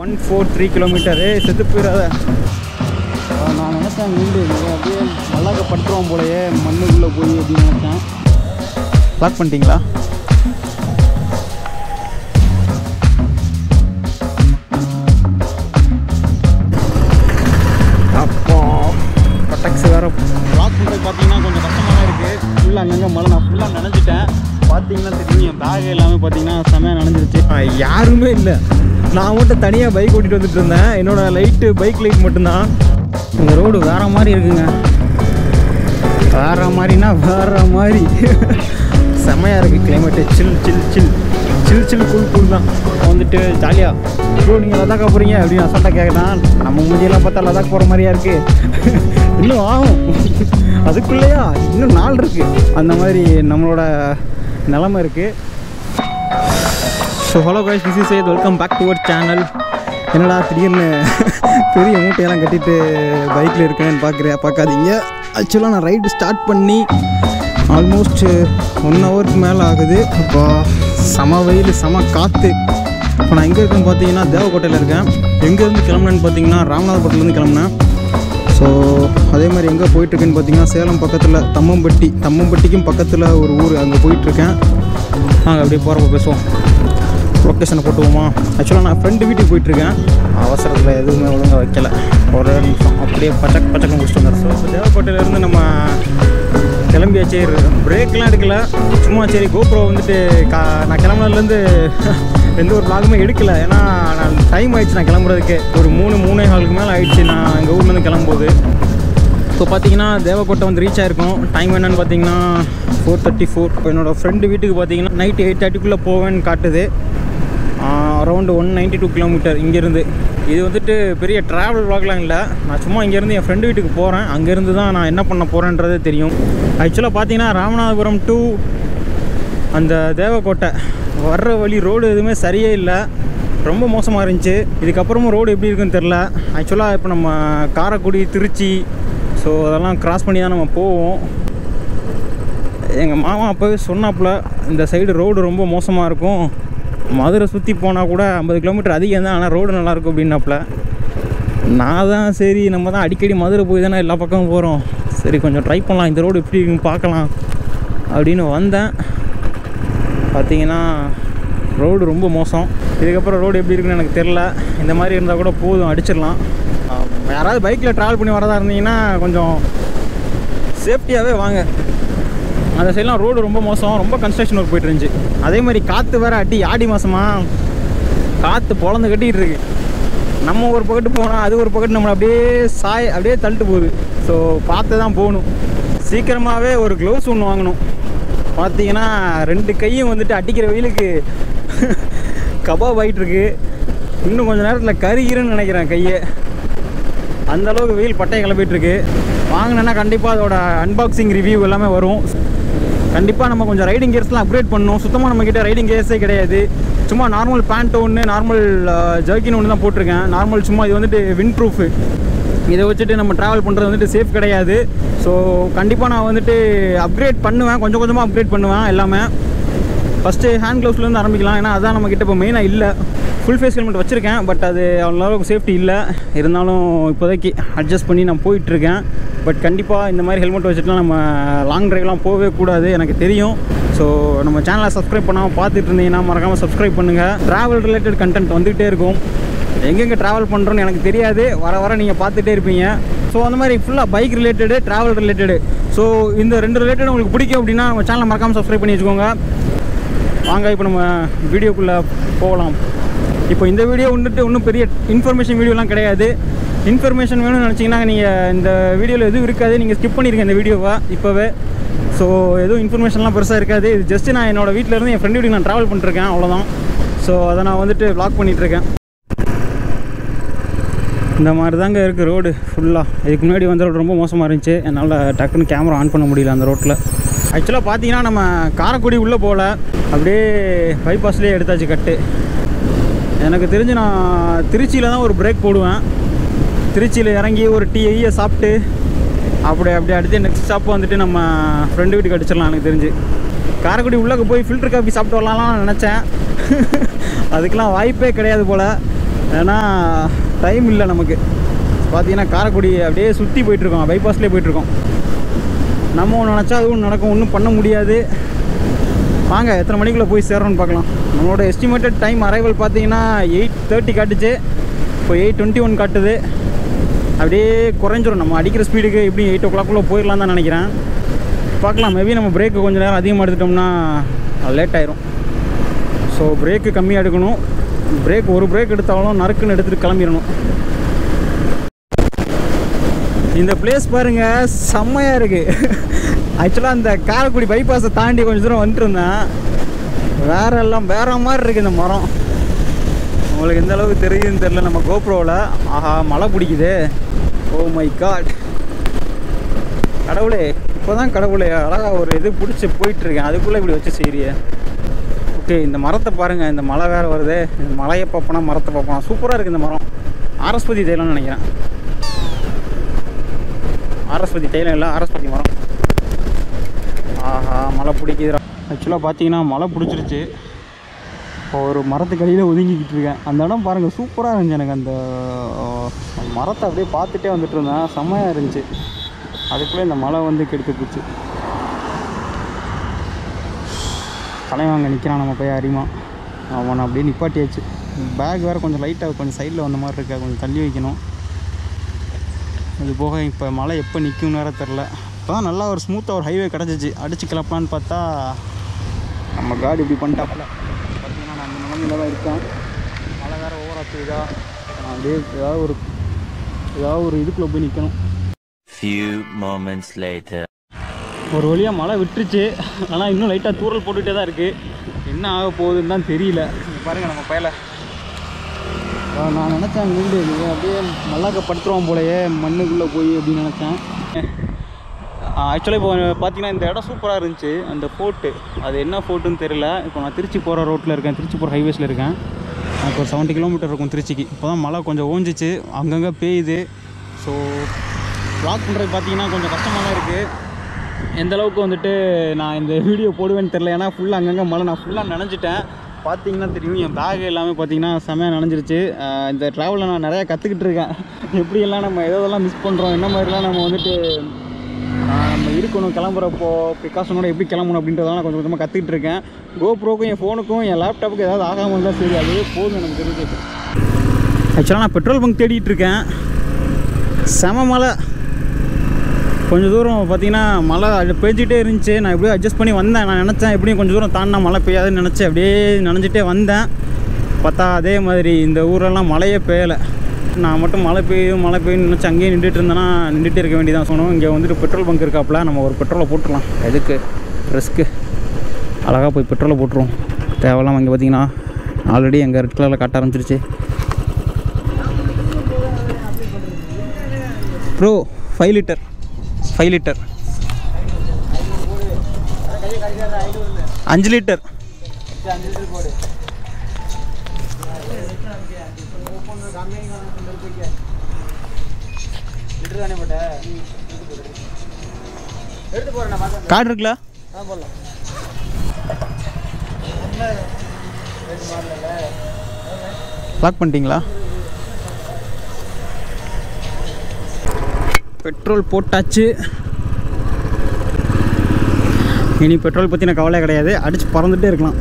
One four three kilometre செத்து போயிடாத நான் நினச்சேன் வீடு அப்படியே மல்லாக்க பட்டுருவோம் போலயே மண்ணுக்குள்ளே போய் அப்படின்னு நினச்சேன் லாக் பண்ணிட்டீங்களா அப்போ கட்டக்ஸ் வேறு லாக் பண்ணுறது பார்த்தீங்கன்னா கொஞ்சம் கஷ்டமாக தான் இருக்குது ஃபுல்லாக அங்கங்கே மழை நான் ஃபுல்லாக நினச்சிட்டேன் பார்த்தீங்கன்னா தெரியும் என் பேக் எல்லாமே பார்த்தீங்கன்னா செமையாக நனைஞ்சிருச்சு யாருமே இல்லை நான் மட்டும் தனியாக பைக் ஓட்டிகிட்டு வந்துட்டு இருந்தேன் என்னோட லைட்டு பைக் லைட் மட்டும்தான் இந்த ரோடு வேறு மாதிரி இருக்குங்க வேற மாதிரினா வேற மாதிரி செமையாக இருக்குது climate chill chill chill chill chill cool cool தான் வந்துட்டு ஜாலியாக ப்ரோ நீங்கள் லதாக்கா போகிறீங்க அப்படின்னு அசால்ட்டாக கேட்குறான் நம்ம மூஞ்சியெல்லாம் பார்த்தா லதாக் போகிற மாதிரியா இருக்குது இன்னும் ஆகும் அதுக்குள்ளேயா இன்னும் நாள் இருக்குது அந்த மாதிரி நம்மளோட நிலமை இருக்குது so hello guys this is ஏத் welcome back to our channel என்னடா திடீர்னு பெரிய மூட்டையெல்லாம் கட்டிட்டு பைக்கில் இருக்கேன்னு பார்க்குறேன் பார்க்காதீங்க ஆக்சுவலாக நான் ரைடு ஸ்டார்ட் பண்ணி ஆல்மோஸ்ட் ஒன் ஹவருக்கு மேலே ஆகுது இப்போ செம வெயில் செம காற்று இப்போ நான் எங்கே இருக்கேன்னு பார்த்தீங்கன்னா தேவக்கோட்டையில் இருக்கேன் எங்கேருந்து கிளம்புனேன்னு பார்த்தீங்கன்னா ராமநாதபுரத்துலேருந்து கிளம்புனேன் ஸோ அதே மாதிரி எங்கே போயிட்டுருக்கேன்னு பார்த்தீங்கன்னா சேலம் பக்கத்தில் தம்மம்பட்டி தம்மம்பட்டிக்கும் பக்கத்தில் ஒரு ஊர் அங்கே போயிட்டுருக்கேன் நாங்கள் அப்படியே போகிறப்ப பேசுவோம் லொக்கேஷனை போட்டுவோமா ஆக்சுவலாக நான் ஃப்ரெண்டு வீட்டுக்கு போயிட்டுருக்கேன் அவசரத்தில் எதுவுமே ஒழுங்காக வைக்கல ஒரு நிமிஷம் அப்படியே பச்சக் பச்சக்கம் முடிச்சுட்டு வந்துடுறேன் ஸோ தேவக்கோட்டையிலேருந்து நம்ம கிளம்பியாச்சு பிரேக்லாம் எடுக்கல சும்மா சரி கோப்ரோ வந்துட்டு கா நான் கிளம்புனதுலேருந்து எந்த ஒரு vlogமே எடுக்கல ஏன்னா நான் டைம் ஆயிடுச்சு நான் கிளம்புறதுக்கு ஒரு மூணு மூணே நாளுக்கு மேலே ஆயிடுச்சு நான் எங்கள் ஊர்லேருந்து கிளம்பும்போது இப்போ பார்த்தீங்கன்னா தேவக்கோட்டை வந்து ரீச் ஆயிருக்கும் டைம் என்னன்னு பார்த்தீங்கன்னா ஃபோர் தேர்ட்டி ஃபோர் இப்போ என்னோடய ஃப்ரெண்டு வீட்டுக்கு பார்த்தீங்கன்னா நைட் எயிட் தேர்ட்டிக்குள்ளே போவேன்னு காட்டுது around one ninety two kilometre இங்கேருந்து இது வந்துட்டு பெரிய ட்ராவல் vlogலாம் இல்லை நான் சும்மா இங்கேருந்து என் ஃப்ரெண்டு வீட்டுக்கு போகிறேன் அங்கேருந்து தான் நான் என்ன பண்ண போகிறேன்றதே தெரியும் ஆக்சுவலாக பார்த்தீங்கன்னா ராமநாதபுரம் டு அந்த தேவக்கோட்டை வர்ற வழி ரோடு எதுவுமே சரியே இல்லை ரொம்ப மோசமாக இருந்துச்சு இதுக்கப்புறமும் ரோடு எப்படி இருக்குன்னு தெரில ஆக்சுவலாக இப்போ நம்ம காரைக்குடி திருச்சி ஸோ அதெல்லாம் கிராஸ் பண்ணி தான் நம்ம போவோம் எங்கள் மாமா அப்போவே சொன்னாப்புல இந்த சைடு ரோடு ரொம்ப மோசமாக இருக்கும் மதுரை சுற்றி போனால் கூட ஐம்பது கிலோமீட்டர் அதிகம் தான் ஆனால் ரோடு நல்லாயிருக்கும் அப்படின்னாப்புல நான் தான் சரி நம்ம தான் அடிக்கடி மதுரை போய் தானே எல்லா பக்கமும் போகிறோம் சரி கொஞ்சம் ட்ரை பண்ணலாம் இந்த ரோடு எப்படி இருக்குன்னு பார்க்கலாம் அப்படின்னு வந்தேன் பார்த்தீங்கன்னா ரோடு ரொம்ப மோசம் இதுக்கப்புறம் ரோடு எப்படி இருக்குன்னு எனக்கு தெரில இந்த மாதிரி இருந்தால் கூட போதும் அடிச்சிடலாம் ஆஹ் யாராவது பைக்கில் ட்ராவல் பண்ணி வரதா இருந்தீங்கன்னா கொஞ்சம் சேஃப்டியாகவே வாங்க அந்த சைட்லாம் ரோடு ரொம்ப மோசம் ரொம்ப கன்ஸ்ட்ரக்ஷன் ஒர்க் போயிட்டு இருந்துச்சு அதே மாதிரி காற்று வேற அடி ஆடி மாதமா காற்று பொழந்து கட்டிகிட்டு இருக்கு நம்ம ஒரு பக்கத்து போனால் அது ஒரு பக்கத்து நம்மளை அப்படியே சாய் அப்படியே தள்ளிட்டு போகுது ஸோ பார்த்து தான் போகணும் சீக்கிரமாகவே ஒரு க்ளவுஸ் ஒன்று வாங்கணும் பார்த்தீங்கன்னா ரெண்டு கையும் வந்துட்டு அடிக்கிற வெயிலுக்கு கபாப் ஆகிட்டு இருக்கு இன்னும் கொஞ்ச நேரத்தில் கருகிறேன்னு நினைக்கிறேன் கையை அந்த அளவுக்கு வெயில் பட்டையை கிளப்பிட்டு இருக்கு வாங்கினேன்னா கண்டிப்பாக அதோட அன்பாக்சிங் ரிவ்யூ எல்லாமே வரும் கண்டிப்பாக நம்ம கொஞ்சம் ரைடிங் கியர்ஸ்லாம் அப்கிரேட் பண்ணணும் சுத்தமாக நம்மக்கிட்ட ரைடிங் கியர்ஸே கிடையாது சும்மா நார்மல் பேண்ட் ஒன்று நார்மல் ஜர்க்கின் ஒன்று தான் போட்டிருக்கேன் நார்மல் சும்மா இது வந்துட்டு வின் ப்ரூஃபு இதை வச்சுட்டு நம்ம ட்ராவல் பண்ணுறது வந்துட்டு சேஃப் கிடையாது ஸோ கண்டிப்பாக நான் வந்துட்டு அப்கிரேட் பண்ணுவேன் கொஞ்சம் கொஞ்சமாக அப்கிரேட் பண்ணுவேன் எல்லாமே ஃபஸ்ட்டு ஹேண்ட் க்ளவுஸ்லேருந்து ஆரம்பிக்கலாம் ஏன்னா அதான் நம்மக்கிட்ட இப்போ மெயினாக இல்லை ஃபுல் ஃபேஸ் ஹெல்மெட் வச்சுருக்கேன் பட் அது அவ்வளோ அளவுக்கு சேஃப்டி இல்லை இருந்தாலும் இப்போதைக்கு அட்ஜஸ்ட் பண்ணி நான் போயிட்டுருக்கேன் பட் கண்டிப்பாக இந்த மாதிரி ஹெல்மெட் வச்சுட்டுலாம் நம்ம லாங் ட்ரைவ்லாம் போகவே கூடாது எனக்கு தெரியும் ஸோ நம்ம சேனலை சப்ஸ்கிரைப் பண்ணாமல் பார்த்துட்டு இருந்தீங்கன்னா மறக்காமல் சப்ஸ்கிரைப் பண்ணுங்கள் ட்ராவல் ரிலேட்டட் கண்டென்ட் வந்துகிட்டே இருக்கும் எங்கெங்கே ட்ராவல் பண்ணுறோன்னு எனக்கு தெரியாது வர வர நீங்கள் பார்த்துட்டே இருப்பீங்க ஸோ அந்த மாதிரி ஃபுல்லாக bike related travel related so இந்த ரெண்டு ரிலேட்டட் உங்களுக்கு பிடிக்கும் அப்படின்னா நம்ம சேனலை மறக்காமல் சப்ஸ்கிரைப் பண்ணி வச்சுக்கோங்க வாங்க இப்போ நம்ம வீடியோக்குள்ளே போகலாம் இப்போ இந்த வீடியோ வந்துட்டு ஒன்றும் பெரிய இன்ஃபர்மேஷன் வீடியோலாம் கிடையாது இன்ஃபர்மேஷன் வேணும்னு நினச்சிங்கன்னா நீங்கள் இந்த வீடியோவில் எதுவும் இருக்காது நீங்கள் ஸ்கிப் பண்ணியிருக்கீங்க இந்த வீடியோவை இப்போவே ஸோ எதுவும் இன்ஃபர்மேஷன்லாம் பெருசாக இருக்காது இது ஜஸ்ட்டு நான் என்னோட வீட்டில் இருந்து என் ஃப்ரெண்டு வீட்டுக்கு நான் ட்ராவல் பண்ணிருக்கேன் அவ்வளோதான் ஸோ அதை நான் வந்துட்டு வ்ளாக் பண்ணிகிட்ருக்கேன் இந்த மாதிரி தாங்க இருக்குது ரோடு ஃபுல்லாக இதுக்கு முன்னாடி வந்த ரோடு ரொம்ப மோசமாக இருந்துச்சு என்னால் டக்குன்னு கேமரா ஆன் பண்ண முடியல அந்த ரோட்டில் ஆக்சுவலாக பார்த்தீங்கன்னா நம்ம காரைக்குடி உள்ளே போகல அப்படியே பைபாஸ்லேயே எடுத்தாச்சு கட்டு எனக்கு தெரிஞ்சு நான் திருச்சியில் தான் ஒரு பிரேக் போடுவேன் திருச்சியில் இறங்கி ஒரு டீ ஐயை சாப்பிட்டு அப்படி அப்படி அடுத்து நெக்ஸ்ட் ஸ்டாப் வந்துட்டு நம்ம ஃப்ரெண்டு வீட்டுக்கு அடிச்சிடலாம் எனக்கு தெரிஞ்சு காரைக்குடி உள்ளே போய் ஃபில்டர் காஃபி சாப்பிட்டு வரலாம்லாம் நினச்சேன் அதுக்கெலாம் வாய்ப்பே கிடையாது போல் ஏன்னா டைம் இல்லை நமக்கு பார்த்தீங்கன்னா காரைக்குடி அப்படியே சுற்றி போயிட்டுருக்கோம் பைபாஸ்லேயே போயிட்டுருக்கோம் நம்ம ஒன்று நினச்சா அதுவும் நடக்கும் ஒன்றும் பண்ண முடியாது வாங்க எத்தனை மணிக்குள்ளே போய் சேர்றோம்னு பார்க்கலாம் நம்மளோட எஸ்டிமேட்டட் டைம் அரைவல் பார்த்தீங்கன்னா எயிட் தேர்ட்டி காட்டுச்சு இப்போ எயிட் டுவெண்ட்டி ஒன் காட்டுது அப்படியே குறைஞ்சிரும் நம்ம அடிக்கிற ஸ்பீடுக்கு எப்படி எயிட் ஓ கிளாக்குள்ளே போயிடலாம் தான் நினைக்கிறேன் பார்க்கலாம் மேபி நம்ம பிரேக்கு கொஞ்சம் நேரம் அதிகமாக எடுத்துட்டோம்னா லேட் ஆயிரும் ஸோ பிரேக்கு கம்மியாக எடுக்கணும் பிரேக் ஒரு பிரேக் எடுத்தாலும் நறுக்குன்னு எடுத்துகிட்டு கிளம்பிடணும் இந்த பிளேஸ் பாருங்க செம்மையாக இருக்குது ஆக்சுவலாக அந்த காரைக்குடி பைபாஸை தாண்டி கொஞ்சம் தூரம் வந்துட்டு இருந்தேன் வேற எல்லாம் வேற மாதிரி இருக்குது இந்த மரம் உங்களுக்கு எந்த அளவுக்கு தெரியுதுன்னு தெரில நம்ம கோப்ரோவில் ஆஹா மழை பிடிக்குது ஓ மை காட் கடவுளே இப்போ தான் கடவுளே அழகா ஒரு இது பிடிச்சி போயிட்டுருக்கேன் அதுக்குள்ளே இப்படி வச்சு செய்றியே ஓகே இந்த மரத்தை பாருங்கள் இந்த மழை வேறு வருது இந்த மலையை பார்ப்போனா மரத்தை பார்ப்போனா சூப்பராக இருக்குது இந்த மரம் ஆரஸ்பதி தைலம்னு நினைக்கிறேன் ஆரஸ்பதி தைலம் இல்லை ஆரஸ்பதி மரம் ஆஹா மழை பிடிக்குதுடா ஆக்சுவலாக பார்த்தீங்கன்னா மழை பிடிச்சிருச்சு இப்போ ஒரு மரத்துக்கு அடியில் ஒதுங்கிக்கிட்டு இருக்கேன் அந்த இடம் பாருங்கள் சூப்பராக இருந்துச்சு எனக்கு அந்த ஆஹ், அந்த மரத்தை அப்படியே பார்த்துட்டே வந்துட்டு இருந்தேன் செம்மையாக இருந்துச்சு அதுக்குள்ளே இந்த மழை வந்து கெடுத்து போச்சு தலைவாங்க நிற்கிறான் நம்ம போய் அறிமா அவனை அப்படியே நிப்பாட்டியாச்சு பேக் வேறு கொஞ்சம் லைட்டாக கொஞ்சம் சைடில் வந்த மாதிரி இருக்கா கொஞ்சம் தள்ளி வைக்கணும் அது போக இப்போ மழை எப்போ நிற்கும் வேற தெரில இப்போ தான் நல்லா ஒரு ஸ்மூத்தாக ஒரு ஹைவே கிடச்சிச்சு அடிச்சு கிளப்பலான்னு பார்த்தா நம்ம காடி இப்படி பண்ணிட்டாப்புல பார்த்தீங்கன்னா நான் அந்த நிலமையில தான் இருக்கேன் மழை வேறு ஓவரா பெய்யுதா நான் அப்படியே ஏதாவது ஒரு ஏதாவது ஒரு இதுக்குள்ளே போய் நிற்கணும் Few moments later. ஒரு வழியாக மழை விட்டுருச்சு ஆனால் இன்னும் லைட்டாக தூறல் போட்டுகிட்டே தான் இருக்குது என்ன ஆக போகுதுன்னு தான் தெரியல இங்க பாருங்கள் நம்ம பயல நான் நினச்சேன் வீடு இது அப்படியே மல்லாக்க படுத்துருவான் போலயே மண்ணுக்குள்ளே போய் அப்படின்னு நினச்சேன் ஆக்சுவலாக இப்போ பார்த்தீங்கன்னா இந்த இடம் சூப்பராக இருந்துச்சு அந்த ஃபோர்ட்டு அது என்ன ஃபோர்ட்டுன்னு தெரியல இப்போ நான் திருச்சி போகிற ரோட்டில் இருக்கேன் திருச்சி போகிற ஹைவேஸில் இருக்கேன் எனக்கு ஒரு செவன்ட்டி கிலோமீட்டர் இருக்கும் திருச்சிக்கு இப்போ தான் மழை கொஞ்சம் ஓஞ்சிச்சு அங்கங்கே பெய்யுது ஸோ வ்ளாக் பண்ணுறது பார்த்தீங்கன்னா கொஞ்சம் கஷ்டமாக தான் இருக்குது எந்த அளவுக்கு வந்துட்டு நான் இந்த வீடியோ போடுவேன்னு தெரில ஏன்னா ஃபுல்லாக அங்கங்கே மழை நான் ஃபுல்லாக நனைஞ்சிட்டேன் பார்த்தீங்கன்னா தெரியும் என் பேக் எல்லாமே பார்த்தீங்கன்னா செமையாக நனைஞ்சிருச்சு ஆஹ் இந்த ட்ராவலில் நான் நிறையா கற்றுக்கிட்டு இருக்கேன் எப்படியெல்லாம் நம்ம எதெல்லாம் மிஸ் பண்ணுறோம் என்ன மாதிரிலாம் நம்ம வந்துட்டு ஆஹ் நம்ம இருக்கணும் கிளம்புறப்போ ப்ரிகாஷனோட எப்படி கிளம்பணும் அப்படின்றதெல்லாம் நான் கொஞ்சம் கொஞ்சமாக கற்றுக்கிட்டு இருக்கேன் கோப்ரோக்கும் என் ஃபோனுக்கும் என் லேப்டாப்புக்கு ஏதாவது ஆகாமல் இருந்தால் சரி அதுவே போதும் எனக்கு தெரிஞ்சு ஆக்சுவலாக நான் பெட்ரோல் பங்க் தேடிட்டு இருக்கேன் செம மழை கொஞ்சம் தூரம் பார்த்தீங்கன்னா மழை அது பெஞ்சிட்டே இருந்துச்சு நான் எப்படியோ அட்ஜஸ்ட் பண்ணி வந்தேன் நான் நினச்சேன் எப்படியும் கொஞ்சம் தூரம் தாண்டினா மழை பெய்யாதுன்னு நினச்சேன் அப்படியே நனைஞ்சிட்டே வந்தேன் பார்த்தா அதே மாதிரி இந்த ஊரெல்லாம் மழையே பெய்யலை நான் மட்டும் மழை பெய்யும் மழை பெய்யும்னு நினச்சி அங்கேயே நின்றுட்டு இருந்தேன்னா நின்றுட்டு இருக்க வேண்டியதான் சொன்னோம் இங்கே வந்துட்டு பெட்ரோல் பங்க் இருக்காப்புல நம்ம ஒரு பெட்ரோலை போட்டுடலாம் எதுக்கு ரிஸ்க்கு அழகாக போய் பெட்ரோலை போட்டுருவோம் தேவையில்லாம இங்கே பார்த்தீங்கன்னா ஆல்ரெடி எங்கள் ரெட் கலரில் காட்ட ஆரம்பிச்சிருச்சு bro five litre five litre அஞ்சு லிட்டர் கார்டு இருக்குல்ல லாக் பண்ணிட்டீங்களா பெட்ரோல் போட்டாச்சு இனி பெட்ரோல் பற்றின கவலை கிடையாது அடித்து பறந்துட்டே இருக்கலாம்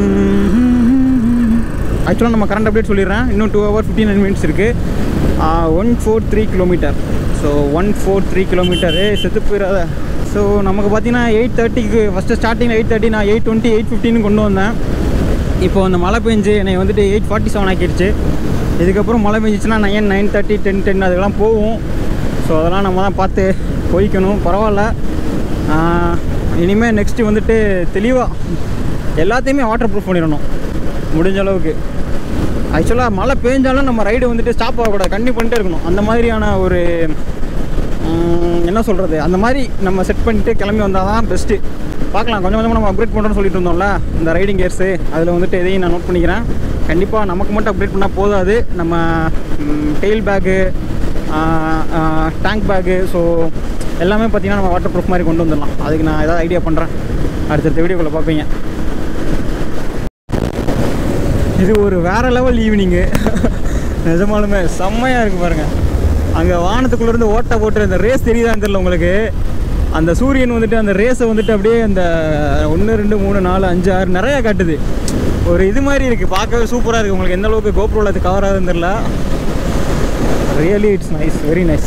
ஆக்சுவலாக நம்ம கரண்ட் அப்டேட் சொல்லிடுறேன் இன்னும் two hour fifty nine minutes இருக்குது one four three kilometre so one four three kilometre செத்து போயிடாத ஸோ நமக்கு பார்த்தீங்கன்னா எயிட் தேர்ட்டிக்கு ஃபஸ்ட்டு ஸ்டார்டிங் எயிட் தேர்ட்டி நான் எயிட் டுவெண்ட்டி எயிட் ஃபிஃப்டின்னு கொண்டு வந்தேன் இப்போ அந்த மழை பெஞ்சு என்னை வந்துட்டு எயிட் ஃபார்ட்டி செவன் ஆக்கிடுச்சு இதுக்கப்புறம் மழை பெஞ்சிச்சுன்னா nine nine thirty ten ten அதுக்கெல்லாம் போகும் ஸோ அதெல்லாம் நம்ம தான் பார்த்து போய்க்கணும் பரவாயில்ல இனிமேல் நெக்ஸ்ட்டு வந்துட்டு தெளிவாக எல்லாத்தையுமே வாட்டர் ப்ரூஃப் பண்ணிடணும் முடிஞ்ச அளவுக்கு ஆக்சுவலாக மழை பெஞ்சாலும் நம்ம ரைடு வந்துட்டு ஸ்டாப் ஆகக்கூடாது கண்டிப்பாக பண்ணிட்டே இருக்கணும் அந்த மாதிரியான ஒரு ம், என்ன சொல்கிறது அந்த மாதிரி நம்ம செட் பண்ணிட்டு கிளம்பி வந்தால் தான் பெஸ்ட்டு பார்க்கலாம் கொஞ்சம் கொஞ்சமாக நம்ம அப்கிரேட் பண்ணுறோம்னு சொல்லிட்டு இருந்தோம்ல இந்த ரைடிங் கேர்ஸு அதில் வந்துட்டு எதையும் நான் நோட் பண்ணிக்கிறேன் கண்டிப்பாக நமக்கு மட்டும் அப்கிரேட் பண்ணால் போதாது நம்ம tail bag tank bag so எல்லாமே பார்த்தீங்கன்னா நம்ம வாட்டர் ப்ரூஃப் மாதிரி கொண்டு வந்துடலாம் அதுக்கு நான் ஏதாவது ஐடியா பண்ணுறேன் அடுத்தடுத்த வீடியோக்குள்ளே பார்ப்பீங்க இது ஒரு வேற லெவல் ஈவினிங்கு நிஜமாலுமே செம்மையாக இருக்குது பாருங்கள் அங்கே வானத்துக்குள்ளேருந்து ஓட்டை போட்டு அந்த ரேஸ் தெரியுதான்னு தெரியல உங்களுக்கு அந்த சூரியன் வந்துட்டு அந்த ரேஸை வந்துட்டு அப்படியே அந்த ஒன்று ரெண்டு மூணு நாலு அஞ்சு ஆறு நிறையா காட்டுது ஒரு இது மாதிரி இருக்குது பார்க்கவே சூப்பராக இருக்குது உங்களுக்கு எந்த அளவுக்கு கோப்ரோவில் அது கவர் ஆகுதுன்னு தெரியல really it's nice very nice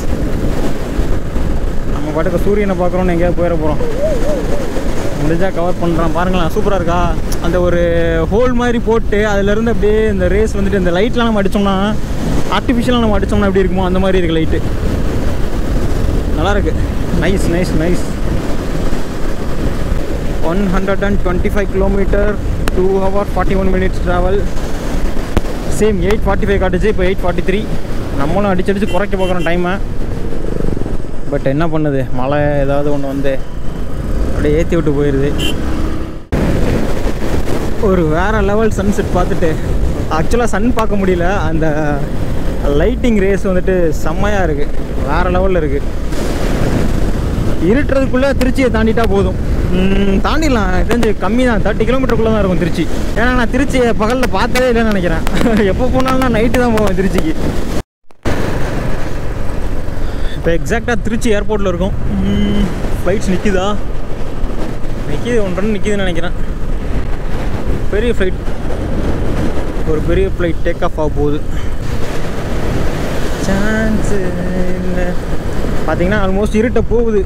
நம்ம பாட்டுக்கு சூரியனை பார்க்குறோன்னு எங்கேயாவது போயிட போகிறோம் முடிஞ்சால் கவர் பண்ணுறான் பாருங்களேன் சூப்பராக இருக்கா அந்த ஒரு ஹோல் மாதிரி போட்டு அதுலேருந்து அப்படியே இந்த ரேஸ் வந்துட்டு இந்த லைட்லாம் நம்ம அடித்தோம்னா ஆர்டிஃபிஷியலாக நம்ம அடித்தோம்னா எப்படி இருக்குமோ அந்த மாதிரி இருக்குது லைட்டு நல்லா இருக்கு nice nice nice one hundred and twenty five kilometre two hour forty one minutes travel same eight forty five காட்டுச்சு இப்போ எயிட் ஃபார்ட்டி த்ரீ நம்மளும் அடிச்சு அடிச்சு குறைக்க பார்க்குறோம் டைமை பட் என்ன பண்ணுது மழை ஏதாவது ஒன்று வந்து அப்படியே ஏற்றி விட்டு போயிடுது ஒரு வேறு லெவல் சன்செட் பார்த்துட்டு ஆக்சுவலாக சன் பார்க்க முடியல அந்த லைட்டிங் ரேஸ் வந்துட்டு செம்மையாக இருக்குது வேறு லெவலில் இருக்குது இருட்டுறதுக்குள்ளே திருச்சியை தாண்டிட்டா போதும் ம், தாண்டிடலாம் எனக்கு தெரிஞ்சு கம்மி தான் தேர்ட்டி கிலோமீட்டருக்குள்ளே தான் இருக்கும் திருச்சி ஏன்னா நான் திருச்சியை பகலில் பார்த்ததே இல்லைன்னு நினைக்கிறேன் எப்போ போனாலும் நான் நைட்டு தான் போவேன் திருச்சிக்கு இப்போ எக்ஸாக்டாக திருச்சி ஏர்போர்ட்டில் இருக்கும் ஃப்ளைட்ஸ் நிற்கிதா நிற்கிது ஒன்றரை நிற்கிதுன்னு நினைக்கிறேன் பெரிய ஃப்ளைட் ஒரு பெரிய ஃப்ளைட் டேக் ஆஃப் ஆக போகுது சான்ஸ் இல்லை பார்த்தீங்கன்னா ஆல்மோஸ்ட் இருட்ட போகுது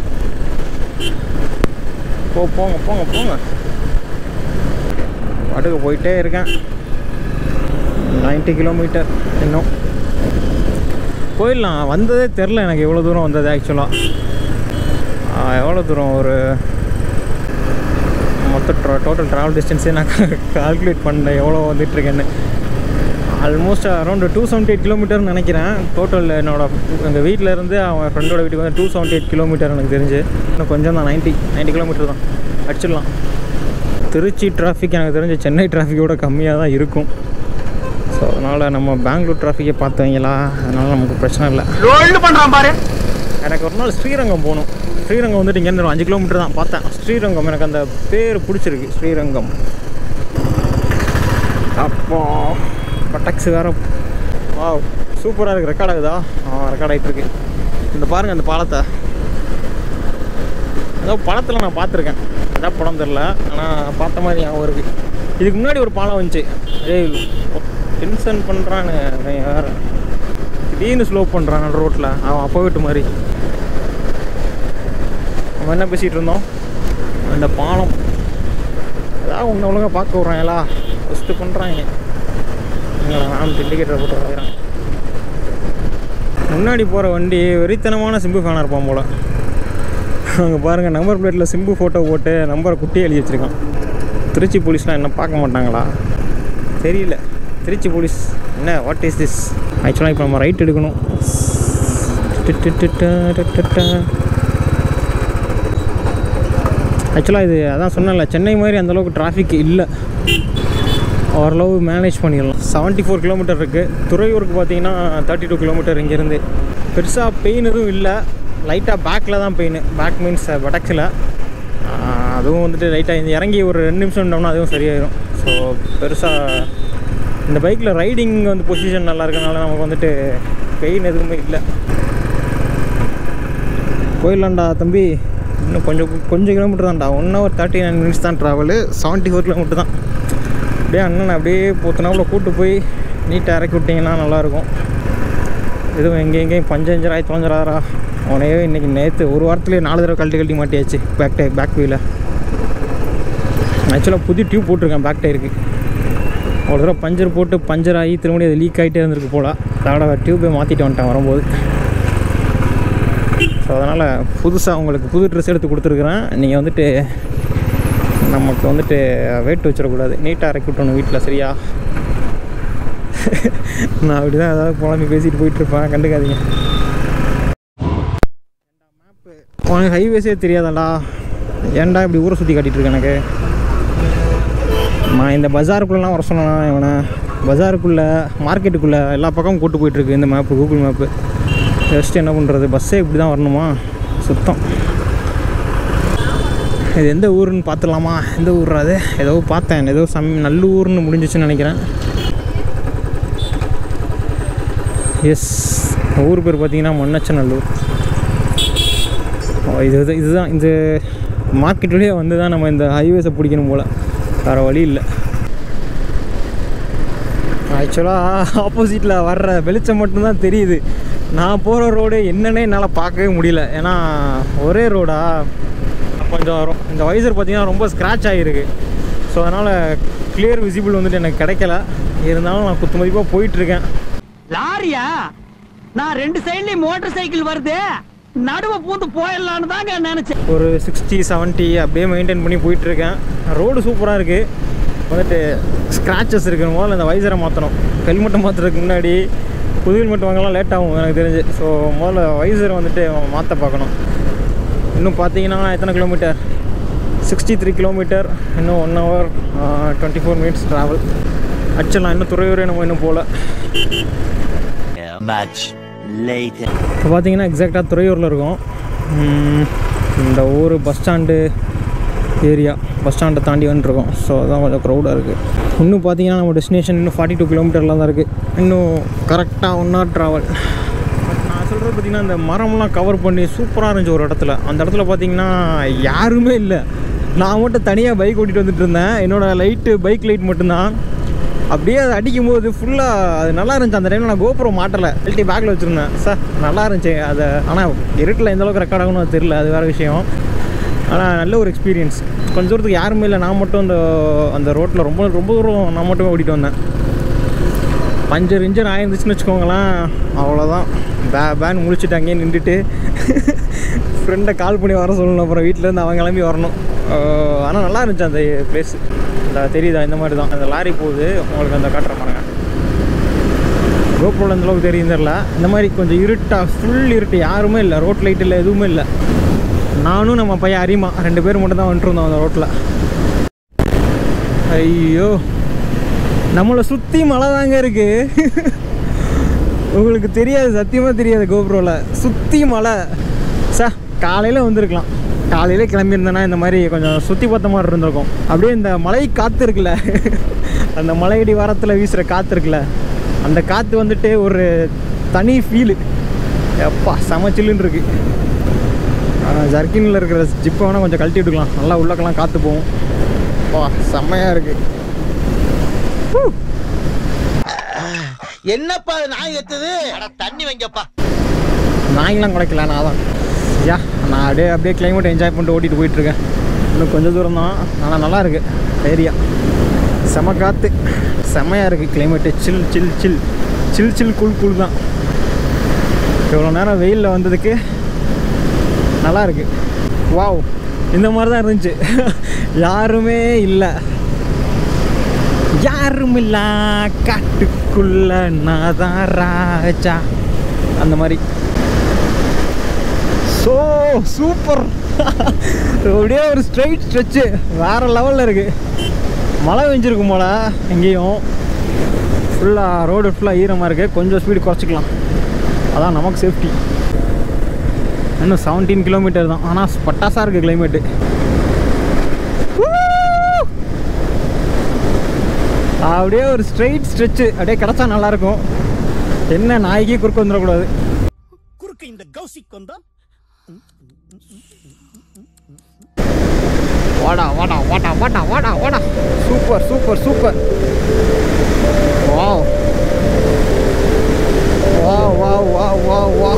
போ போங்க போங்க போங்க பாட்டுக்கு போயிட்டே இருக்கேன் 90 கிலோமீட்டர் இன்னும் போயிடலாம் வந்ததே தெரில எனக்கு எவ்வளோ தூரம் வந்தது ஆக்சுவலாக எவ்வளோ தூரம் ஒரு மொத்த டோட்டல் ட்ராவல் டிஸ்டன்ஸே நான் கால்குலேட் பண்ணேன் எவ்வளோ வந்துட்டுருக்கேன்னு almost around two seventy eight கிலோமீட்டர்னு நினைக்கிறேன் டோட்டல் என்னோட எங்கள் வீட்டில் இருந்து அவன் ஃப்ரெண்டோட வீட்டுக்கு வந்து டூ செவன்ட்டி எயிட் கிலோமீட்டர் எனக்கு தெரிஞ்சு இன்னும் கொஞ்சம் தான் நைன்ட்டி நைன்ட்டி கிலோமீட்டர் தான் அடிச்சிடலாம் திருச்சி டிராஃபிக் எனக்கு தெரிஞ்சு சென்னை டிராஃபிக்கோட கம்மியாக தான் இருக்கும் ஸோ அதனால் நம்ம பெங்களூர் டிராஃபிக்கை பார்த்தவங்களா அதனால் நமக்கு பிரச்சனை இல்லை பண்றான் பாரு எனக்கு ஒரு நாள் ஸ்ரீரங்கம் போகணும் ஸ்ரீரங்கம் வந்துட்டு இங்கேருந்து ஒரு அஞ்சு கிலோமீட்டர் தான் பார்த்தேன் ஸ்ரீரங்கம் எனக்கு அந்த பேர் பிடிச்சிருக்கு ஸ்ரீரங்கம் அப்போ பட்டக்ஸ் வேற வா சூப்பராக இருக்குது ரெக்கார்ட் ஆகுதா ஆ ரெக்கார்ட் ஆகிட்டு இருக்கு இந்த பாருங்கள் அந்த பாலத்தை ஏதோ படத்தில் நான் பார்த்துருக்கேன் அதான் படம் தெரில ஆனால் பார்த்த மாதிரி ஞாபகம் இருக்குது இதுக்கு முன்னாடி ஒரு பாலம் வந்துச்சு ஏய் டென்ஷன் பண்ணுறான்னு வேறு திடீர்னு ஸ்லோ பண்ணுறான் ரோட்டில் அவன் அப்போ வீட்டு மாதிரி நம்ம என்ன பேசிகிட்டு இருந்தோம் அந்த பாலம் ஏதாவது ஒன்று ஒழுங்காக பார்க்க விட்றாங்களா ஃபஸ்ட்டு பண்ணுறாங்க நான் இண்டிகேட்டரை போட்டு வரைகிறான் முன்னாடி போகிற வண்டி வெறித்தனமான சிம்பு ஃபேனாக இருப்பான் போல் அங்கே பாருங்கள் நம்பர் பிளேட்டில் சிம்பு ஃபோட்டோ போட்டு நம்பரை குட்டி எழுதி வச்சுருக்கான் திருச்சி போலீஸ்லாம் என்ன பார்க்க மாட்டாங்களா தெரியல திருச்சி போலீஸ் என்ன வாட் இஸ் திஸ் ஆக்சுவலாக இப்போ நம்ம ரைட் எடுக்கணும் ஆக்சுவலாக இது அதான் சொன்னேன்ல சென்னை மாதிரி அந்தளவுக்கு டிராஃபிக் இல்லை ஓரளவு மேனேஜ் பண்ணிடலாம் செவன்ட்டி ஃபோர் கிலோமீட்டர் இருக்குது துறையூருக்கு பார்த்தீங்கன்னா தேர்ட்டி டூ கிலோமீட்டர் இங்கேருந்து பெருசாக பெயின் எதுவும் இல்லை லைட்டாக பேக்கில் தான் பெயின் பேக் மீன்ஸ் பட்டக்ஸில் அதுவும் வந்துட்டு லைட்டாக இந்த இறங்கி ஒரு ரெண்டு நிமிஷம் இருந்தோம்னா அதுவும் சரியாயிடும் ஸோ பெருசாக இந்த பைக்கில் ரைடிங் வந்து பொசிஷன் நல்லா இருக்கனால நமக்கு வந்துட்டு பெயின் எதுவுமே இல்லை போயிடலாம்டா தம்பி இன்னும் கொஞ்சம் கொஞ்சம் கிலோமீட்டர் தான்டா one hour thirty nine minutes தான் ட்ராவலு செவன்ட்டி ஃபோர் கிலோமீட்டர் தான் அப்படியே அண்ணன் அப்படியே போத்தனாப்புல கூட்டு போய் நீட்டாக இறக்கி விட்டிங்கன்னா நல்லாயிருக்கும் எதுவும் எங்கே எங்கேயும் பஞ்சஞ்சர் ஆகி தொலைஞ்சிடாரா அவனையே இன்றைக்கி நேற்று ஒரு வாரத்துலேயே நாலு தடவை கழட்டி கழட்டி மாட்டியாச்சு பேக் டை பேக் வீல ஆக்சுவலாக புது டியூப் போட்டிருக்கேன் பேக் டயருக்கு ஒரு தடவை பஞ்சர் போட்டு பஞ்சர் ஆகி திரும்பி அது லீக் ஆகிட்டே இருந்திருக்கு போல் அதோட டியூப்பை மாற்றிட்டு வந்துட்டேன் வரும்போது ஸோ அதனால் புதுசாக உங்களுக்கு புது ட்ரெஸ் எடுத்து கொடுத்துருக்குறேன் நீங்கள் வந்துட்டு நமக்கு வந்துட்டு வெயிட் வச்சிடக்கூடாது நீட்டாக இறக்கி விட்டணும் வீட்டில் சரியா நான் அப்படி தான் ஏதாவது புலம்பி பேசிட்டு போயிட்டுருப்பேன் கண்டுக்காதீங்க உனக்கு ஹைவேஸே தெரியாதாடா ஏன்டா இப்படி ஊரை சுற்றி காட்டிகிட்டு இருக்க எனக்கு நான் இந்த பஜாருக்குள்ளெலாம் வர சொன்னேன் இவனை பஜாருக்குள்ளே மார்க்கெட்டுக்குள்ளே எல்லா பக்கமும் கூட்டு போயிட்டுருக்கு இந்த மேப்பு கூகுள் மேப்பு ஜஸ்ட் என்ன பண்ணுறது பஸ்ஸே இப்படி தான் வரணுமா சுத்தம் இது எந்த ஊருன்னு பார்த்துடலாமா எந்த ஊர் அது ஏதோ பார்த்தேன் ஏதோ சம் நல்லூர்னு முடிஞ்சிச்சுன்னு நினைக்கிறேன் எஸ் ஊர் பேர் பார்த்தீங்கன்னா மண்ணச்சநல்லூர் ஓ, இது இது- இதுதான் இந்த மார்க்கெட் வழியா வந்து தான் நம்ம இந்த ஹைவேஸை பிடிக்கணும் போல் வேறு வழி இல்லை ஆக்சுவலாக ஆப்போசிட்டில் வர்ற வெளிச்சம் மட்டும்தான் தெரியுது நான் போகிற ரோடு என்னன்னே என்னால் பார்க்கவே முடியல ஏன்னா ஒரே ரோடா கொஞ்சம் ரொ- இந்த வைசர் பார்த்தீங்கன்னா ரொம்ப ஸ்க்ராட்ச் ஆகிருக்கு ஸோ அதனால் கிளியர் விசிபிள் வந்துட்டு எனக்கு கிடைக்கல இருந்தாலும் நான் குத்து மதிப்பாக போயிட்டுருக்கேன் லாரியா நான் ரெண்டு சைடுலயும் மோட்டார் சைக்கிள் வருது நடுவ பூந்து போயிடலான்னு தாங்க நினைச்சேன் ஒரு சிக்ஸ்டி 70 அப்படியே மெயின்டைன் பண்ணி போயிட்டுருக்கேன் ரோடு சூப்பராக இருக்குது வந்துட்டு ஸ்க்ராச்சஸ் இருக்குது முதல்ல இந்த வைசரை மாற்றணும் ஹெல்மெட்டை மாற்றுறதுக்கு முன்னாடி புது ஹெல்மெட் வாங்கலாம் லேட் ஆகும் எனக்கு தெரிஞ்சு ஸோ முதல்ல வைசரை வந்துட்டு மாற்ற பார்க்கணும் இன்னும் பார்த்தீங்கன்னா எத்தனை கிலோமீட்டர் சிக்ஸ்டி த்ரீ கிலோமீட்டர் இன்னும் one hour twenty four minutes travel அடிச்சிடலாம் இன்னும் துறையூரே நம்ம இன்னும் போகல Much later. இப்போ பார்த்தீங்கன்னா எக்ஸாக்டாக துறையூரில் இருக்கோம் உம், இந்த ஊர் பஸ் ஸ்டாண்டு ஏரியா பஸ் ஸ்டாண்டை தாண்டி வந்துருக்கோம் ஸோ அதான் கொஞ்சம் க்ரௌடாக இருக்குது இன்னும் பார்த்தீங்கன்னா நம்ம டெஸ்டினேஷன் இன்னும் ஃபார்ட்டி டூ கிலோமீட்டரில் தான் இருக்குது இன்னும் கரெக்டாக ஒன் ஹவர் ட்ராவல் நான் சொல்கிறது பார்த்தீங்கன்னா இந்த மரம்லாம் கவர் பண்ணி சூப்பராக இருந்துச்சு ஒரு இடத்துல அந்த இடத்துல பார்த்தீங்கன்னா யாருமே இல்லை நான் மட்டும் தனியாக பைக் ஓட்டிகிட்டு வந்துட்டு இருந்தேன் என்னோடய லைட்டு பைக் லைட் மட்டும்தான் அப்படியே அதை அடிக்கும்போது ஃபுல்லாக அது நல்லா இருந்துச்சு அந்த டைமில் நான் கோபுரம் மாட்டலை எல்டி பேக்கில் வச்சுருந்தேன் சார் நல்லா இருந்துச்சு அதை ஆனால் இருட்டில் எந்த அளவுக்கு ரெக்கார்ட் ஆகும்னு அது தெரியல அது வேறு விஷயம் ஆனால் நல்ல ஒரு எக்ஸ்பீரியன்ஸ் கொஞ்சம் தூரத்துக்கு யாருமே இல்லை நான் மட்டும் அந்த அந்த ரோட்டில் ரொம்ப ரொம்ப தூரம் நான் மட்டுமே ஓட்டிகிட்டு வந்தேன் பஞ்சர் இன்ஜர் ஆயிருந்துச்சுன்னு வச்சுக்கோங்களேன் அவ்வளோதான் பே பேன் முடிச்சுட்டு அங்கேயே நின்றுட்டு ஃப்ரெண்டை கால் பண்ணி வர சொல்லணும் அப்புறம் வீட்டிலேருந்து அவன் கிளம்பி வரணும் ஆனால் நல்லா இருந்துச்சு அந்த பிளேஸ் இந்த தெரியுதா இந்த மாதிரி தான் அந்த லாரி போகுது உங்களுக்கு அந்த காட்டுற பாருங்க கோப்ரோவில் அந்த அளவுக்கு தெரியும் தெரியல இந்த மாதிரி கொஞ்சம் இருட்டா ஃபுல் இருட்டு யாருமே இல்லை ரோட் லைட் இல்லை எதுவுமே இல்லை நானும் நம்ம பையன் அரிமா ரெண்டு பேர் மட்டும் தான் வந்துட்டு இருந்தோம் அந்த ரோட்டில் ஐயோ நம்மளை சுற்றி மழை தாங்க இருக்கு உங்களுக்கு தெரியாது சத்தியமாக தெரியாது கோபுரோவில் சுற்றி மழை சார் காலையில் வந்திருக்கலாம் காலையில் கிளம்பியிருந்தேன்னா இந்த மாதிரி கொஞ்சம் சுற்றி பார்த்த மாதிரி இருந்திருக்கும் அப்படியே இந்த மலை காற்று இருக்குல்ல அந்த மலையடி வாரத்தில் வீசுகிற காற்று இருக்குல்ல அந்த காற்று வந்துட்டு ஒரு தனி ஃபீலு எப்பா செம சில்லுன்னு இருக்கு ஜர்க்கினில் இருக்கிற ஜிப்பை வேணால் கொஞ்சம் கழட்டி விட்டுக்கலாம் நல்லா உள்ளக்கெல்லாம் காற்று போகும் வா செம்மையாக இருக்குது என்னப்பா அது நாய் எத்துது தண்ணி வைங்கப்பா நாய்ங்களாம் குலைக்கல நான் தான் யா நான் அப்படியே அப்படியே கிளைமேட் என்ஜாய் பண்ணிட்டு ஓட்டிகிட்டு போயிட்டுருக்கேன் இன்னும் கொஞ்சம் தூரம் தான் ஆனால் நல்லா இருக்கு ஏரியா செம காற்று செம்மையாக இருக்குது climate chill chill chill chill chill cool cool தான் இவ்வளோ நேரம் வெயிலில் வந்ததுக்கு நல்லா இருக்கு வாவ் இந்த மாதிரி தான் இருந்துச்சு யாருமே இல்லை யாரும் இல்ல காட்டுக்குள்ள நான் தான் ராஜா அந்த மாதிரி ஸோ சூப்பர் அப்படியே ஒரு ஸ்ட்ரைட் ஸ்ட்ரெச்சு வேற லெவலில் இருக்கு மழை பெஞ்சிருக்கும் போல எங்கேயும் ஃபுல்லாக ரோடு ஃபுல்லாக ஈரமாக இருக்குது கொஞ்சம் ஸ்பீடு குறைச்சிக்கலாம் அதான் நமக்கு சேஃப்டி இன்னும் செவன்டீன் கிலோமீட்டர் தான் ஆனால் பட்டாசாக இருக்குது கிளைமேட்டு அப்படியே ஒரு ஸ்ட்ரைட் ஸ்ட்ரெச்சு அப்படியே கிடச்சா நல்லாயிருக்கும் என்ன நாய்க்கே குறுக்க வந்துடக்கூடாது குறுக்கு இந்த கௌசிக் வந்தா வாடா வாடா வாடா வாடா வாடா வாடா சூப்பர் சூப்பர் சூப்பர் வாவ் வா வா வா வா வா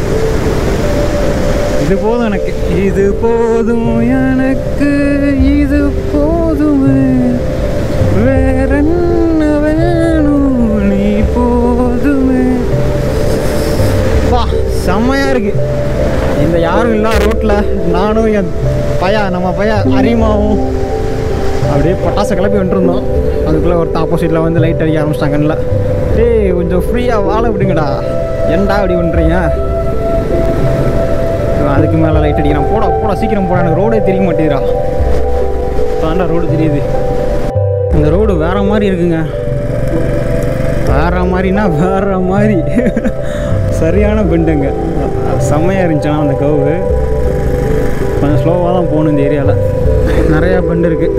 இது போதும் எனக்கு இது போதும் எனக்கு இது போதுமே வேற என்ன வேணும் நீ போதுமே வா செம்மையா இருக்கு இந்த யாரும் இல்லாத ரோட்டில் நானும் என் பையா நம்ம பையா அரிமாவும் அப்படியே பட்டாசை கிளப்பி வந்துருந்தோம் அதுக்குள்ளே ஒருத்தன் ஆப்போசிட்டில் வந்து லைட் அடிக்க ஆரம்பிச்சிட்டாங்கல்ல டேய் கொஞ்சம் ஃப்ரீயாக வாழ விடுங்கடா ஏன்டா அப்படி பண்ணுறீங்க இவன் அதுக்கு மேலே லைட் அடிக்கிறான் போடா போடா சீக்கிரம் போடா எனக்கு ரோடே தெரிய மாட்டேங்கிறா தாண்டா ரோடு தெரியுது இந்த ரோடு வேற மாதிரி இருக்குங்க வேற மாதிரினா வேற மாதிரி சரியான பெண்டுங்க செம்மையாக இருந்துச்சுன்னா அந்த கவு கொஞ்சம் ஸ்லோவாக தான் போகணும் இந்த ஏரியாவில் நிறையா பெண்டு இருக்குது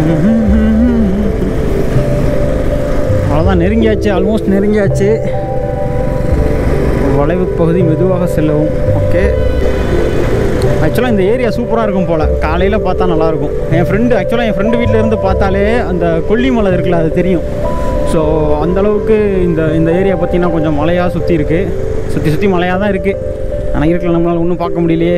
அவ்வளோதான் நெருங்கியாச்சு ஆல்மோஸ்ட் நெருங்கியாச்சு வளைவு பகுதி மெதுவாக செல்லவும் ஓகே ஆக்சுவலாக இந்த ஏரியா சூப்பராக இருக்கும் போல் காலையில் பார்த்தா நல்லாயிருக்கும் என் ஃப்ரெண்டு ஆக்சுவலாக என் ஃப்ரெண்டு வீட்டில் இருந்து பார்த்தாலே அந்த கொல்லிமலை இருக்குல்ல அது தெரியும் ஸோ அந்தளவுக்கு இந்த இந்த ஏரியா பார்த்தீங்கன்னா கொஞ்சம் மலையாக சுற்றி இருக்குது சுற்றி சுற்றி மலையாக தான் இருக்குது ஆனால் இருக்கல நம்மளால் ஒன்றும் பார்க்க முடியலையே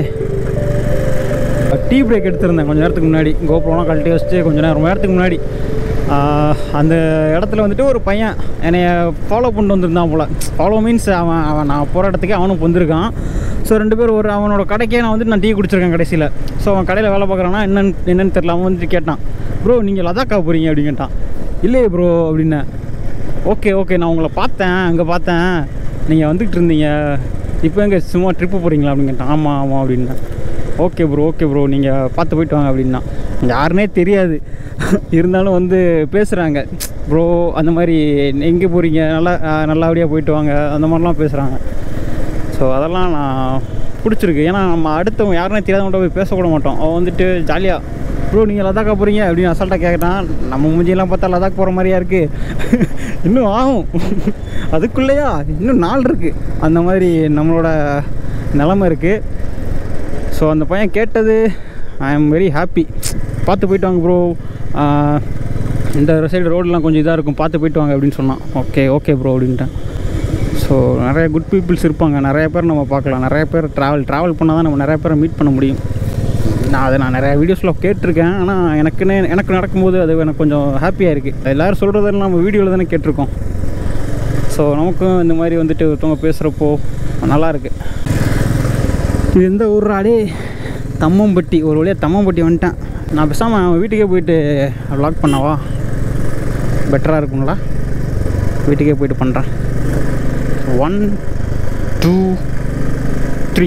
டீ பிரேக் எடுத்திருந்தேன் கொஞ்சம் நேரத்துக்கு முன்னாடி கோப்ரோலாம் கழட்டி வச்சுட்டு கொஞ்சம் நேரம் ரொம்ப நேரத்துக்கு முன்னாடி ஆஹ், அந்த இடத்துல வந்துட்டு ஒரு பையன் என்னைய ஃபாலோ பண்ணிட்டு வந்திருந்தான் போல் ஃபாலோ மீன்ஸ் அவன் அவன் நான் போகிற இடத்துக்கே அவனும் வந்திருக்கான் ஸோ ரெண்டு பேரும் ஒரு அவனோட கடைக்கே நான் வந்துட்டு நான் டீ குடிச்சிருக்கேன் கடைசியில் ஸோ அவன் கடையில் வேலை பார்க்குறான்னா என்னன்னு என்னன்னு தெரில அவன் வந்துட்டு கேட்டான் ப்ரோ நீங்கள் லதாக்கா போகிறீங்க அப்படின்னு கேட்டான் இல்லையே ப்ரோ அப்படின்னேன் ஓகே ஓகே நான் உங்களை பார்த்தேன் அங்கே பார்த்தேன் நீங்கள் வந்துக்கிட்டு இருந்தீங்க இப்போ எங்கே சும்மா ட்ரிப்பு போகிறீங்களா அப்படின்னு கேட்டான் ஆமாம் ஆமாம் அப்படின்னேன் ஓகே ப்ரோ ஓகே ப்ரோ நீங்கள் பார்த்து போயிட்டு வாங்க அப்படின்னா யாருனே தெரியாது இருந்தாலும் வந்து பேசுகிறாங்க ப்ரோ அந்த மாதிரி எங்கே போகிறீங்க நல்லா அஹ், நல்லபடியாக போயிட்டு வாங்க அந்த மாதிரிலாம் பேசுகிறாங்க ஸோ அதெல்லாம் நான் பிடிச்சிருக்கு ஏன்னா நம்ம அடுத்தவங்க யாருனே தெரியாதவங்கள்ட்ட போய் பேசக்கூட மாட்டோம் அவன் வந்துட்டு ஜாலியாக ப்ரோ நீங்கள் லதாக்கா போகிறீங்க அப்படின்னு அசால்ட்டாக கேட்குறான் நம்ம மூஞ்சியெல்லாம் பார்த்தா லதாக் போகிற மாதிரியா இருக்குது இன்னும் ஆகும் அதுக்குள்ளேயா இன்னும் நாள் இருக்குது அந்த மாதிரி நம்மளோட நிலமை இருக்குது ஸோ அந்த பையன் கேட்டது ஐ எம் வெரி ஹாப்பி பார்த்து போயிட்டு வாங்க ப்ரோ இந்த சைடு ரோடெலாம் கொஞ்சம் இதாக இருக்கும் பார்த்து போயிட்டு வாங்க அப்படின்னு சொன்னான் ஓகே ஓகே ப்ரோ அப்படின்ட்டேன் ஸோ நிறைய குட் பீப்புள்ஸ் இருப்பாங்க நிறைய பேர் நம்ம பார்க்கலாம் நிறைய பேர் ட்ராவல் ட்ராவல் பண்ணால் தான் நம்ம நிறைய பேரை மீட் பண்ண முடியும் நான் அதை நான் நிறைய வீடியோஸில் கேட்டிருக்கேன் ஆனால் எனக்குன்னு எனக்கு நடக்கும்போது அது எனக்கு கொஞ்சம் ஹாப்பியாக இருக்குது எல்லோரும் சொல்கிறதெல்லாம் நம்ம வீடியோவில் தானே கேட்டிருக்கோம் ஸோ நமக்கும் இந்த மாதிரி வந்துட்டு ஒருத்தவங்க பேசுகிறப்போ நல்லா இருக்கு இது எந்த ஊர்ராடே தம்மம்பட்டி ஒரு வழியாக தம்மம்பட்டி வந்துட்டேன் நான் பேசாமல் அவன் வீட்டுக்கே போயிட்டு வ்ளாக் பண்ணவா பெட்டராக இருக்கும்ல வீட்டுக்கே போயிட்டு பண்ணுறேன் ஒன் டூ த்ரீ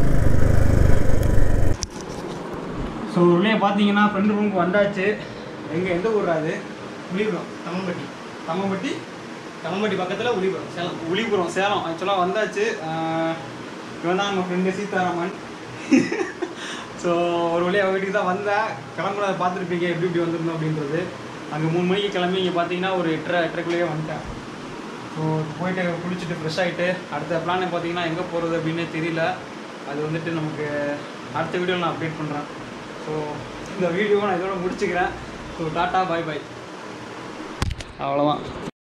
ஸோ ஒரு வழியாக பார்த்தீங்கன்னா ஃப்ரெண்டு ரூமுக்கு வந்தாச்சு எங்கே எந்த ஊர் அது உளிபுரம் தம்மம்பட்டி தம்மம்பட்டி தம்மம்பட்டி பக்கத்தில் உளிபுரம் சேலம் உளிபுரம் சேலம் ஆக்சுவலாக வந்தாச்சு ஆஹ் இவன் தான் நம்ம ஃப்ரெண்டு சீதாராமன் ஸோ ஒரு வழியாக வீட்டுக்கு தான் வந்தேன் கிளம்புறத பார்த்துருப்பீங்க எப்படி இப்படி வந்திருந்தோம் அப்படின்றது அங்கே மூணு மணிக்கு கிளம்பி இங்கே பார்த்தீங்கன்னா ஒரு எட்டரை எட்டரைக்குள்ளேயே வந்துட்டேன் ஸோ போயிட்டு குளிச்சுட்டு ஃப்ரெஷ் ஆகிட்டு அடுத்த பிளானை பார்த்தீங்கன்னா எங்கே போகிறது அப்படின்னே தெரியல அது வந்துட்டு நமக்கு அடுத்த வீடியோவில் நான் அப்டேட் பண்ணுறேன் ஸோ இந்த வீடியோவை நான் இதோட முடிச்சுக்கிறேன் ஸோ டாட்டா பாய் பாய் அவ்வளோதான்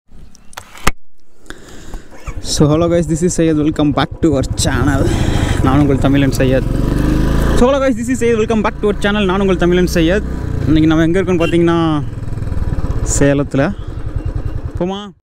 so hello guys this is Syed welcome back to our channel நான் உங்கள் தமிழன் Syed so hello guys this is Syed welcome back to our channel நான் உங்கள் தமிழன் சையத் இன்றைக்கி நம்ம எங்கே இருக்கோம்னு பார்த்தீங்கன்னா சேலத்தில் போமா